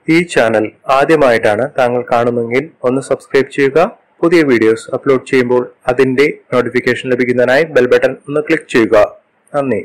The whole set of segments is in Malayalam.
ഈ ചാനൽ ആദ്യമായിട്ടാണ് താങ്കൾ കാണുന്നതെങ്കിൽ ഒന്ന് സബ്സ്ക്രൈബ് ചെയ്യുക പുതിയ വീഡിയോസ് അപ്ലോഡ് ചെയ്യുമ്പോൾ അതിന്റെ നോട്ടിഫിക്കേഷൻ ലഭിക്കുന്നതിനായി ബെൽ ബട്ടൺ ഒന്ന് ക്ലിക്ക് ചെയ്യുക നന്ദി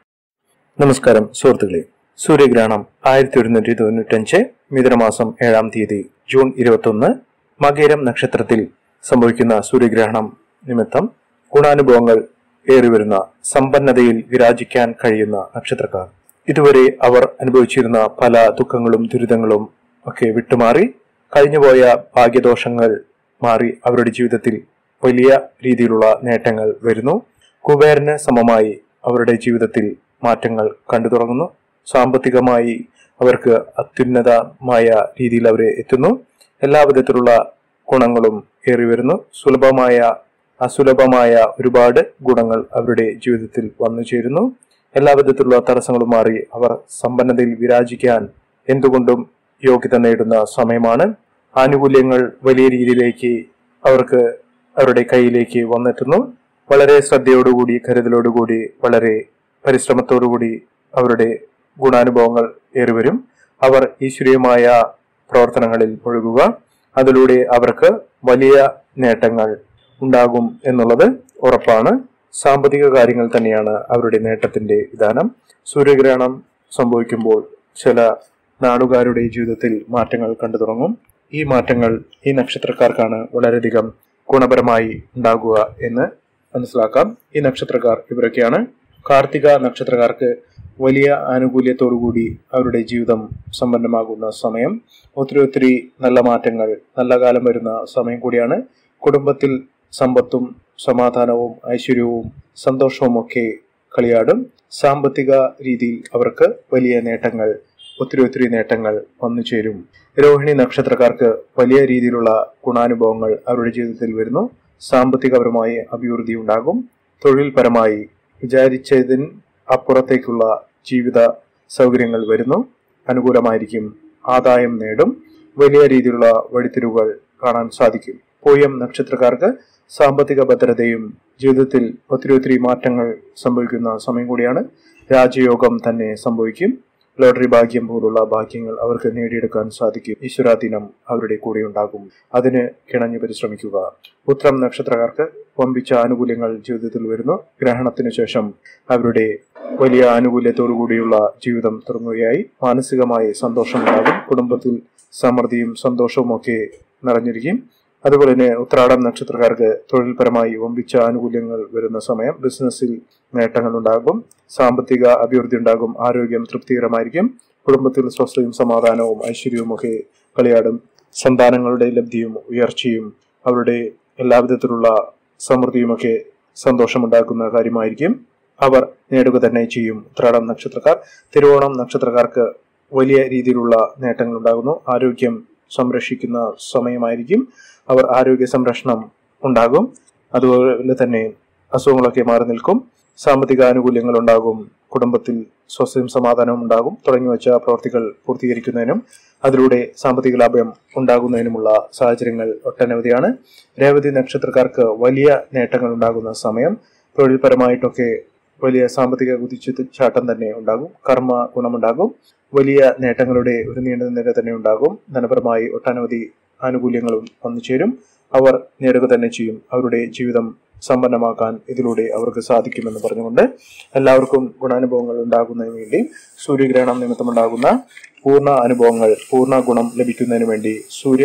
നമസ്കാരം സുഹൃത്തുക്കളെ സൂര്യഗ്രഹണം ആയിരത്തി ഒരുന്നൂറ്റി തൊണ്ണൂറ്റഞ്ച് മിഥുനമാസം ഏഴാം തീയതി ജൂൺ ഇരുപത്തൊന്ന് മകേരം നക്ഷത്രത്തിൽ സംഭവിക്കുന്ന സൂര്യഗ്രഹണം നിമിത്തം ഗുണാനുഭവങ്ങൾ ഏറിവരുന്ന സമ്പന്നതയിൽ വിരാജിക്കാൻ കഴിയുന്ന നക്ഷത്രക്കാർ ഇതുവരെ അവർ അനുഭവിച്ചിരുന്ന പല ദുഃഖങ്ങളും ദുരിതങ്ങളും ഒക്കെ വിട്ടുമാറി കഴിഞ്ഞുപോയ ഭാഗ്യദോഷങ്ങൾ മാറി അവരുടെ ജീവിതത്തിൽ വലിയ രീതിയിലുള്ള നേട്ടങ്ങൾ വരുന്നു കുബേരന് സമമായി അവരുടെ ജീവിതത്തിൽ മാറ്റങ്ങൾ കണ്ടു തുടങ്ങുന്നു സാമ്പത്തികമായി അവർക്ക് അത്യുന്നതമായ രീതിയിൽ അവർ എത്തുന്നു എല്ലാ വിധത്തിലുള്ള ഗുണങ്ങളും ഏറി വരുന്നു സുലഭമായ അസുലഭമായ ഒരുപാട് ഗുണങ്ങൾ അവരുടെ ജീവിതത്തിൽ വന്നു ചേരുന്നു എല്ലാ വിധത്തിലുള്ള തടസ്സങ്ങളും മാറി അവർ സമ്പന്നതയിൽ വിരാജിക്കാൻ എന്തുകൊണ്ടും യോഗ്യത നേടുന്ന സമയമാണ് ആനുകൂല്യങ്ങൾ വലിയ രീതിയിലേക്ക് അവർക്ക് അവരുടെ കയ്യിലേക്ക് വന്നെത്തുന്നു വളരെ ശ്രദ്ധയോടുകൂടി കരുതലോടുകൂടി വളരെ പരിശ്രമത്തോടുകൂടി അവരുടെ ഗുണാനുഭവങ്ങൾ ഏറിവരും അവർ ഈശ്വരീയമായ പ്രവർത്തനങ്ങളിൽ മുഴുകുക അതിലൂടെ അവർക്ക് വലിയ നേട്ടങ്ങൾ ഉണ്ടാകും എന്നുള്ളത് ഉറപ്പാണ് സാമ്പത്തിക കാര്യങ്ങൾ തന്നെയാണ് അവരുടെ നേട്ടത്തിന്റെ വിധാനം സൂര്യഗ്രഹണം സംഭവിക്കുമ്പോൾ ചില നാടുകാരുടെ ജീവിതത്തിൽ മാറ്റങ്ങൾ കണ്ടു തുടങ്ങും ഈ മാറ്റങ്ങൾ ഈ നക്ഷത്രക്കാർക്കാണ് വളരെയധികം ഗുണപരമായി ഉണ്ടാകുക എന്ന് മനസ്സിലാക്കാം ഈ നക്ഷത്രക്കാർ ഇവരൊക്കെയാണ് കാർത്തിക നക്ഷത്രക്കാർക്ക് വലിയ ആനുകൂല്യത്തോടുകൂടി അവരുടെ ജീവിതം സമ്പന്നമാകുന്ന സമയം ഒത്തിരി ഒത്തിരി നല്ല മാറ്റങ്ങൾ നല്ല കാലം വരുന്ന സമയം കൂടിയാണ് കുടുംബത്തിൽ സമ്പത്തും സമാധാനവും ഐശ്വര്യവും സന്തോഷവും ഒക്കെ കളിയാടും സാമ്പത്തിക രീതിയിൽ അവർക്ക് വലിയ നേട്ടങ്ങൾ ഒത്തിരി ഒത്തിരി നേട്ടങ്ങൾ വന്നു ചേരും രോഹിണി നക്ഷത്രക്കാർക്ക് വലിയ രീതിയിലുള്ള ഗുണാനുഭവങ്ങൾ അവരുടെ ജീവിതത്തിൽ വരുന്നു സാമ്പത്തികപരമായി അഭിവൃദ്ധി ഉണ്ടാകും തൊഴിൽപരമായി വിചാരിച്ചതിന് അപ്പുറത്തേക്കുള്ള ജീവിത സൗകര്യങ്ങൾ വരുന്നു അനുകൂലമായിരിക്കും ആദായം നേടും വലിയ രീതിയിലുള്ള വഴിത്തിരിവുകൾ കാണാൻ സാധിക്കും പൂയം നക്ഷത്രക്കാർക്ക് സാമ്പത്തിക ഭദ്രതയും ജീവിതത്തിൽ ഒത്തിരി ഒത്തിരി മാറ്റങ്ങൾ സംഭവിക്കുന്ന സമയം കൂടിയാണ് രാജയോഗം തന്നെ സംഭവിക്കും ലോട്ടറി ഭാഗ്യം പോലുള്ള ഭാഗ്യങ്ങൾ അവർക്ക് നേടിയെടുക്കാൻ സാധിക്കും ഈശ്വരാധീനം അവരുടെ കൂടെ ഉണ്ടാകും അതിന് കിണഞ്ഞു പരിശ്രമിക്കുക ഉത്രം നക്ഷത്രക്കാർക്ക് വമ്പിച്ച ആനുകൂല്യങ്ങൾ ജീവിതത്തിൽ വരുന്നു ഗ്രഹണത്തിന് ശേഷം അവരുടെ വലിയ ആനുകൂല്യത്തോടു കൂടിയുള്ള ജീവിതം തുടങ്ങുകയായി മാനസികമായി സന്തോഷമുണ്ടാകും കുടുംബത്തിൽ സമൃദ്ധിയും സന്തോഷവും ഒക്കെ നിറഞ്ഞിരിക്കും അതുപോലെ തന്നെ ഉത്രാടം നക്ഷത്രക്കാർക്ക് തൊഴിൽപരമായി വമ്പിച്ച ആനുകൂല്യങ്ങൾ വരുന്ന സമയം ബിസിനസ്സിൽ നേട്ടങ്ങൾ ഉണ്ടാകും സാമ്പത്തിക അഭിവൃദ്ധി ഉണ്ടാകും ആരോഗ്യം തൃപ്തികരമായിരിക്കും കുടുംബത്തിൽ സ്വസ്ഥയും സമാധാനവും ഐശ്വര്യവും ഒക്കെ കളിയാടും സന്താനങ്ങളുടെ ലബ്ധിയും ഉയർച്ചയും അവരുടെ എല്ലാവിധത്തിലുള്ള സമൃദ്ധിയുമൊക്കെ സന്തോഷമുണ്ടാക്കുന്ന കാര്യമായിരിക്കും അവർ നേടുക തന്നെ ചെയ്യും ഉത്രാടം നക്ഷത്രക്കാർ തിരുവോണം നക്ഷത്രക്കാർക്ക് വലിയ രീതിയിലുള്ള നേട്ടങ്ങൾ ഉണ്ടാകുന്നു ആരോഗ്യം സംരക്ഷിക്കുന്ന സമയമായിരിക്കും അവർ ആരോഗ്യ സംരക്ഷണം ഉണ്ടാകും അതുപോലെ തന്നെ അസുഖങ്ങളൊക്കെ മാറി നിൽക്കും സാമ്പത്തിക ആനുകൂല്യങ്ങൾ ഉണ്ടാകും കുടുംബത്തിൽ സ്വസ്ഥയും സമാധാനവും ഉണ്ടാകും തുടങ്ങി വെച്ച പ്രവർത്തികൾ പൂർത്തീകരിക്കുന്നതിനും അതിലൂടെ സാമ്പത്തിക ലാഭം ഉണ്ടാകുന്നതിനുമുള്ള സാഹചര്യങ്ങൾ ഒട്ടനവധിയാണ് രേവതി നക്ഷത്രക്കാർക്ക് വലിയ നേട്ടങ്ങൾ ഉണ്ടാകുന്ന സമയം തൊഴിൽപരമായിട്ടൊക്കെ വലിയ സാമ്പത്തിക കുതിച്ചു ചാട്ടം തന്നെ ഉണ്ടാകും കർമ്മ ഗുണമുണ്ടാകും വലിയ നേട്ടങ്ങളുടെ ഒരു നീണ്ട നിര തന്നെ ഉണ്ടാകും ധനപരമായി ഒട്ടനവധി ആനുകൂല്യങ്ങളും വന്നു ചേരും അവർ നേടുക തന്നെ ചെയ്യും അവരുടെ ജീവിതം സമ്പന്നമാക്കാൻ ഇതിലൂടെ അവർക്ക് സാധിക്കുമെന്ന് പറഞ്ഞുകൊണ്ട് എല്ലാവർക്കും ഗുണാനുഭവങ്ങൾ ഉണ്ടാകുന്നതിന് വേണ്ടി സൂര്യഗ്രഹണം നിമിത്തമുണ്ടാകുന്ന പൂർണ്ണ അനുഭവങ്ങൾ പൂർണ്ണ ഗുണം ലഭിക്കുന്നതിന് വേണ്ടി സൂര്യ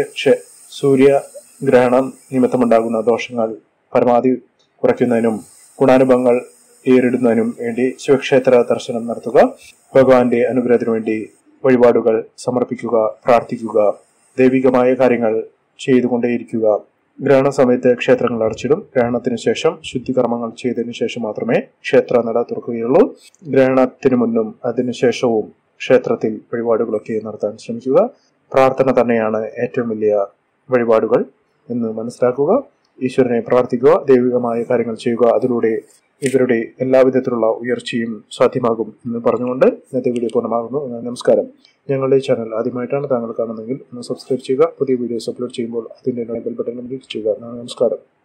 സൂര്യഗ്രഹണം നിമിത്തമുണ്ടാകുന്ന ദോഷങ്ങൾ പരമാവധി കുറയ്ക്കുന്നതിനും ഗുണാനുഭവങ്ങൾ ഏറിടുന്നതിനും വേണ്ടി ശിവക്ഷേത്ര ദർശനം നടത്തുക ഭഗവാന്റെ അനുഗ്രഹത്തിനു വേണ്ടി വഴിപാടുകൾ സമർപ്പിക്കുക പ്രാർത്ഥിക്കുക ദൈവികമായ കാര്യങ്ങൾ ചെയ്തുകൊണ്ടേയിരിക്കുക ഗ്രഹണ സമയത്ത് ക്ഷേത്രങ്ങൾ അടച്ചിടും ഗ്രഹണത്തിന് ശേഷം ശുദ്ധികർമ്മങ്ങൾ ചെയ്തതിനു ശേഷം മാത്രമേ ക്ഷേത്ര നട തുറക്കുകയുള്ളൂ ഗ്രഹണത്തിന് മുന്നും അതിനുശേഷവും ക്ഷേത്രത്തിൽ വഴിപാടുകളൊക്കെ നടത്താൻ ശ്രമിക്കുക പ്രാർത്ഥന തന്നെയാണ് ഏറ്റവും വലിയ വഴിപാടുകൾ എന്ന് മനസ്സിലാക്കുക ഈശ്വരനെ പ്രാർത്ഥിക്കുക ദൈവികമായ കാര്യങ്ങൾ ചെയ്യുക അതിലൂടെ ഇവരുടെ എല്ലാവിധത്തിലുള്ള ഉയർച്ചയും സാധ്യമാകും എന്ന് പറഞ്ഞുകൊണ്ട് ഇന്നത്തെ വീഡിയോ പൂർണ്ണമാകുന്നു നമസ്കാരം ഞങ്ങളുടെ ചാനൽ ആദ്യമായിട്ടാണ് താങ്കൾ കാണുന്നതെങ്കിൽ ഒന്ന് സബ്സ്ക്രൈബ് ചെയ്യുക പുതിയ വീഡിയോസ് അപ്ലോഡ് ചെയ്യുമ്പോൾ അതിൻ്റെ ബെൽ ബട്ടൺ ക്ലിക്ക് ചെയ്യുക നമസ്കാരം